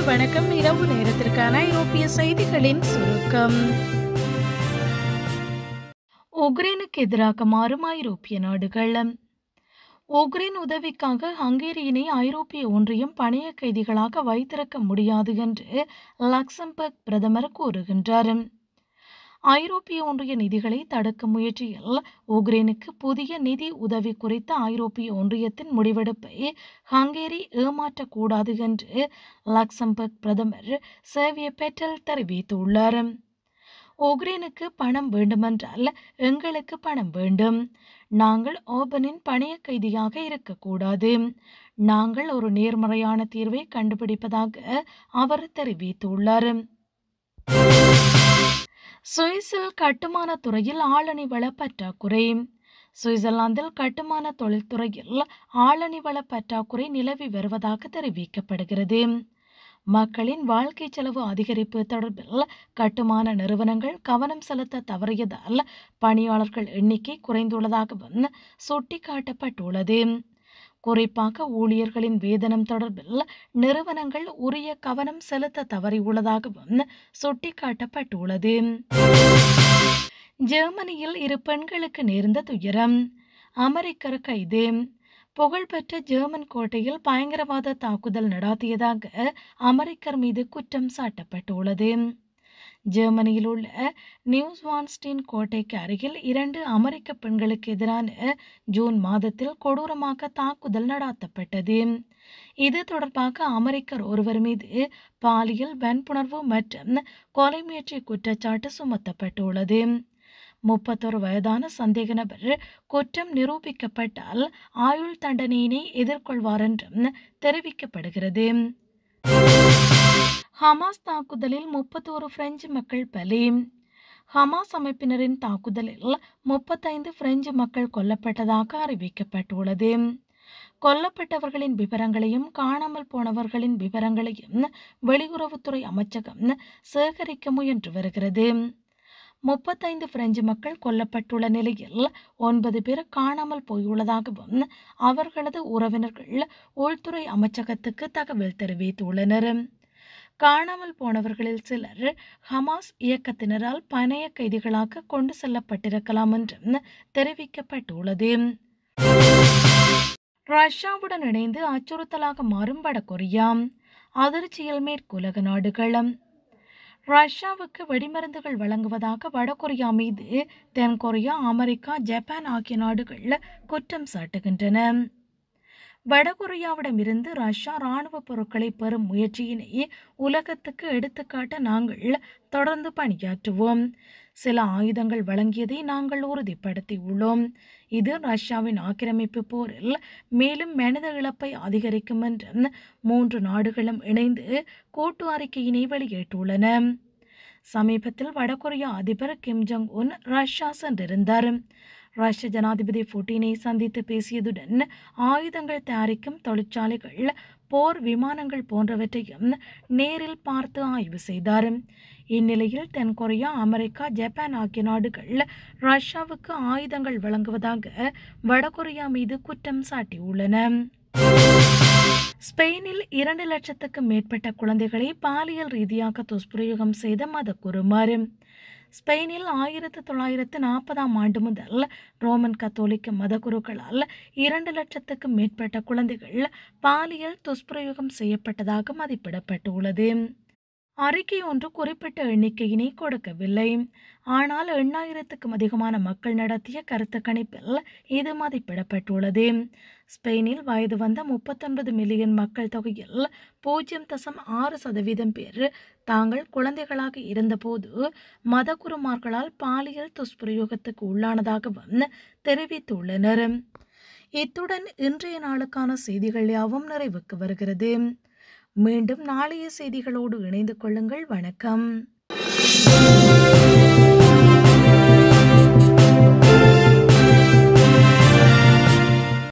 வணக்கம் இரவு நேரத்திற்கான ஐரோப்பிய செய்திகளின் சுருக்கம் உக்ரைனுக்கு எதிராக மாறும் ஐரோப்பிய நாடுகள் உக்ரைன் உதவிக்காக ஹங்கேரியினை ஐரோப்பிய ஒன்றியம் பணைய கைதிகளாக வைத்திருக்க முடியாது என்று லக்சம்பர்க் பிரதமர் கூறுகின்றார் ஐரோப்பிய ஒன்றிய நிதிகளை தடுக்கும் முயற்சியில் உக்ரைனுக்கு புதிய நிதி உதவி குறித்த ஐரோப்பிய ஒன்றியத்தின் முடிவெடுப்பை ஹங்கேரி ஏமாற்றக்கூடாது என்று லக்சம்பர்க் பிரதமர் சேவிய பெட்டல் தெரிவித்துள்ளார் உக்ரைனுக்கு பணம் வேண்டுமென்றால் எங்களுக்கு பணம் வேண்டும் நாங்கள் ஓபனின் பணைய கைதியாக இருக்கக்கூடாது நாங்கள் ஒரு நேர்மறையான தீர்வை கண்டுபிடிப்பதாக அவர் தெரிவித்துள்ளார் சுவிஸில் கட்டுமான துறையில் ஆளணி வள பற்றாக்குறை சுவிட்சர்லாந்தில் கட்டுமான தொழில்துறையில் ஆளணி வள பற்றாக்குறை நிலவி வருவதாக தெரிவிக்கப்படுகிறது மக்களின் வாழ்க்கை செலவு அதிகரிப்பு தொடர்பில் கட்டுமான நிறுவனங்கள் கவனம் செலுத்த தவறியதால் பணியாளர்கள் எண்ணிக்கை குறைந்துள்ளதாகவும் சுட்டிக்காட்டப்பட்டுள்ளது குறிப்பாக ஊழியர்களின் வேதனம் தொடர்பில் நிறுவனங்கள் உரிய கவனம் செலுத்த தவறியுள்ளதாகவும் சுட்டிக்காட்டப்பட்டுள்ளது ஜெர்மனியில் இரு பெண்களுக்கு நேர்ந்த துயரம் அமெரிக்கர் கைது புகழ்பெற்ற ஜெர்மன் கோட்டையில் பயங்கரவாத தாக்குதல் நடாத்தியதாக அமெரிக்கர் மீது குற்றம் சாட்டப்பட்டுள்ளது ஜெர்மனியில் உள்ள நியூஸ்வான்ஸ்டீன் கோட்டைக்கு அருகில் இரண்டு அமெரிக்க பெண்களுக்கு எதிரான ஜூன் மாதத்தில் கொடூரமாக தாக்குதல் நடாத்தப்பட்டது இது தொடர்பாக அமெரிக்கர் ஒருவர் மீது பாலியல் வன்புணர்வு மற்றும் கொலை முயற்சி குற்றச்சாட்டு சுமத்தப்பட்டுள்ளது முப்பத்தொரு வயதான சந்தேக நபர் குற்றம் நிரூபிக்கப்பட்டால் ஆயுள் தண்டனையினை எதிர்கொள்வார் என்றும் தெரிவிக்கப்படுகிறது ஹமாஸ் தாக்குதலில் முப்பத்தோரு பிரெஞ்சு மக்கள் பலி ஹமாஸ் அமைப்பினரின் தாக்குதலில் முப்பத்தைந்து பிரெஞ்சு மக்கள் கொல்லப்பட்டதாக அறிவிக்கப்பட்டுள்ளது கொல்லப்பட்டவர்களின் விவரங்களையும் காணாமல் போனவர்களின் விவரங்களையும் வெளியுறவுத்துறை அமைச்சகம் சேகரிக்க முயன்று வருகிறது முப்பத்தைந்து பிரெஞ்சு மக்கள் கொல்லப்பட்டுள்ள நிலையில் ஒன்பது பேர் காணாமல் போயுள்ளதாகவும் அவர்களது உறவினர்கள் உள்துறை அமைச்சகத்துக்கு தகவல் தெரிவித்துள்ளனர் காணாமல் போனவர்களில் சிலர் ஹமாஸ் இயக்கத்தினரால் பணைய கைதிகளாக கொண்டு செல்லப்பட்டிருக்கலாம் என்றும் தெரிவிக்கப்பட்டுள்ளது ரஷ்யாவுடன் இணைந்து அச்சுறுத்தலாக மாறும் வடகொரியா அதிர்ச்சியில் மேற்குலக நாடுகள் ரஷ்யாவுக்கு வெடிமருந்துகள் வழங்குவதாக வடகொரியா மீது தென்கொரியா அமெரிக்கா ஜப்பான் ஆகிய நாடுகள் குற்றம் சாட்டுகின்றன வடகொரியாவிடமிருந்து ரஷ்யா இராணுவ பொருட்களை பெறும் முயற்சியினை உலகத்துக்கு எடுத்துக்காட்ட நாங்கள் தொடர்ந்து பணியாற்றுவோம் சில ஆயுதங்கள் வழங்கியதை நாங்கள் உறுதிப்படுத்தி உள்ளோம் இது ரஷ்யாவின் ஆக்கிரமிப்பு போரில் மேலும் மனித இழப்பை அதிகரிக்கும் என்று மூன்று நாடுகளும் இணைந்து கூட்டு அறிக்கையினை வெளியிட்டுள்ளன சமீபத்தில் வடகொரியா அதிபர் கிம் ஜங் உன் ரஷ்யா சென்றிருந்தார் ரஷ்ய ஜனாதிபதி புட்டினை சந்தித்து பேசியதுடன் ஆயுதங்கள் தயாரிக்கும் தொழிற்சாலைகள் போர் விமானங்கள் போன்றவற்றையும் நேரில் பார்த்து ஆய்வு செய்தார் இந்நிலையில் தென்கொரியா அமெரிக்கா ஜப்பான் ஆகிய நாடுகள் ரஷ்யாவுக்கு ஆயுதங்கள் வழங்குவதாக வடகொரியா மீது குற்றம் சாட்டியுள்ளன ஸ்பெயினில் இரண்டு லட்சத்துக்கும் மேற்பட்ட குழந்தைகளை பாலியல் ரீதியாக துஷ்பிரயோகம் செய்த மதகுருமார் ஸ்பெயினில் ஆயிரத்து தொள்ளாயிரத்து நாற்பதாம் ஆண்டு முதல் ரோமன் கத்தோலிக்க மதகுருக்களால் இரண்டு லட்சத்துக்கும் மேற்பட்ட குழந்தைகள் பாலியல் துஷ்பிரயோகம் செய்யப்பட்டதாக மதிப்பிடப்பட்டுள்ளது அறிக்கை ஒன்று குறிப்பிட்ட எண்ணிக்கையினை கொடுக்கவில்லை ஆனால் எண்ணாயிரத்துக்கும் அதிகமான மக்கள் நடத்திய கருத்து கணிப்பில் இது மதிப்பிடப்பட்டுள்ளது ஸ்பெயினில் வயது வந்த முப்பத்தொன்பது மில்லியன் மக்கள் தொகையில் பூஜ்ஜியம் தசம் ஆறு சதவீதம் பேர் தாங்கள் குழந்தைகளாக இருந்தபோது மதகுருமார்களால் பாலியல் துஷ்பிரயோகத்துக்கு உள்ளானதாகவும் தெரிவித்துள்ளனர் இத்துடன் இன்றைய நாளுக்கான செய்திகள் யாவும் நிறைவுக்கு வருகிறது மீண்டும் நாளைய செய்திகளோடு இணைந்து கொள்ளுங்கள் வணக்கம்